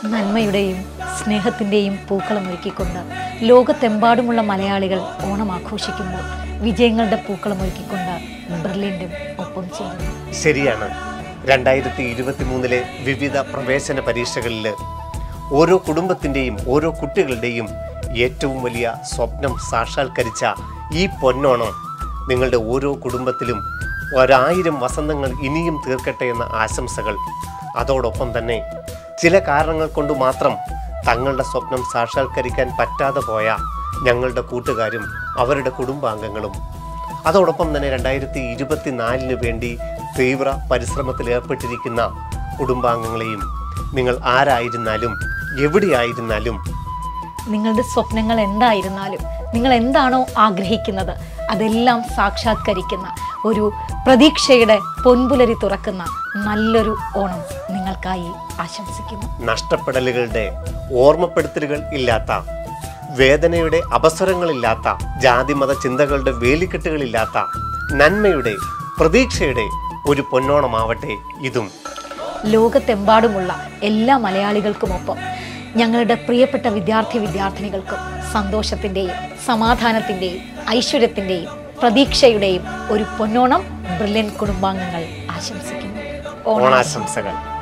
നന്മയുടെയും സ്നേഹത്തിൻ്റെയും പൂക്കളം ഒരുക്കിക്കൊണ്ട് ലോകത്തെമ്പാടുമുള്ള മലയാളികൾ ഓണം ആഘോഷിക്കുമ്പോൾ വിജയങ്ങളുടെ പൂക്കളം ഒരുക്കിക്കൊണ്ട് ബ്രില്യൻറ്റും ഒപ്പം ചേരുന്നു ശരിയാണ് രണ്ടായിരത്തി ഇരുപത്തി മൂന്നിലെ വിവിധ പ്രവേശന പരീക്ഷകളിൽ ഓരോ കുടുംബത്തിൻ്റെയും ഓരോ കുട്ടികളുടെയും ഏറ്റവും വലിയ സ്വപ്നം സാക്ഷാത്കരിച്ച ഈ പൊന്നോണം നിങ്ങളുടെ ഓരോ കുടുംബത്തിലും ഒരായിരം വസന്തങ്ങൾ ഇനിയും തീർക്കട്ടെ എന്ന ആശംസകൾ അതോടൊപ്പം തന്നെ ചില കാരണങ്ങൾ കൊണ്ട് മാത്രം തങ്ങളുടെ സ്വപ്നം സാക്ഷാത്കരിക്കാൻ പറ്റാതെ പോയ ഞങ്ങളുടെ കൂട്ടുകാരും അവരുടെ കുടുംബാംഗങ്ങളും അതോടൊപ്പം തന്നെ രണ്ടായിരത്തി ഇരുപത്തിനാലിന് വേണ്ടി തീവ്ര പരിശ്രമത്തിൽ ഏർപ്പെട്ടിരിക്കുന്ന കുടുംബാംഗങ്ങളെയും നിങ്ങൾ ആരായിരുന്നാലും എവിടെയായിരുന്നാലും നിങ്ങളുടെ സ്വപ്നങ്ങൾ എന്തായിരുന്നാലും നിങ്ങൾ എന്താണോ ആഗ്രഹിക്കുന്നത് അതെല്ലാം സാക്ഷാത്കരിക്കുന്ന ഒരു പ്രതീക്ഷയുടെ പൊൻപുലരി തുറക്കുന്ന നല്ലൊരു ഓണം നിങ്ങൾക്കായി ആശംസിക്കുന്നു നഷ്ടപ്പെടലുകളുടെ ഓർമ്മപ്പെടുത്തലുകൾ ഇല്ലാത്ത വേദനയുടെ അവസരങ്ങളില്ലാത്ത ജാതിമത ചിന്തകളുടെ വേലിക്കെട്ടുകളില്ലാത്ത നന്മയുടെ പ്രതീക്ഷയുടെ ഒരു പൊന്നോണമാവട്ടെ ഇതും ലോകത്തെമ്പാടുമുള്ള എല്ലാ മലയാളികൾക്കുമൊപ്പം ഞങ്ങളുടെ പ്രിയപ്പെട്ട വിദ്യാർത്ഥി വിദ്യാർത്ഥിനികൾക്കും സന്തോഷത്തിൻ്റെയും സമാധാനത്തിൻ്റെയും ഐശ്വര്യത്തിൻ്റെയും പ്രതീക്ഷയുടെയും ഒരു പൊന്നോണം ബ്രില്യൻ കുടുംബാംഗങ്ങൾ ആശംസിക്കുന്നു ഓണം ഓണാശംസകൾ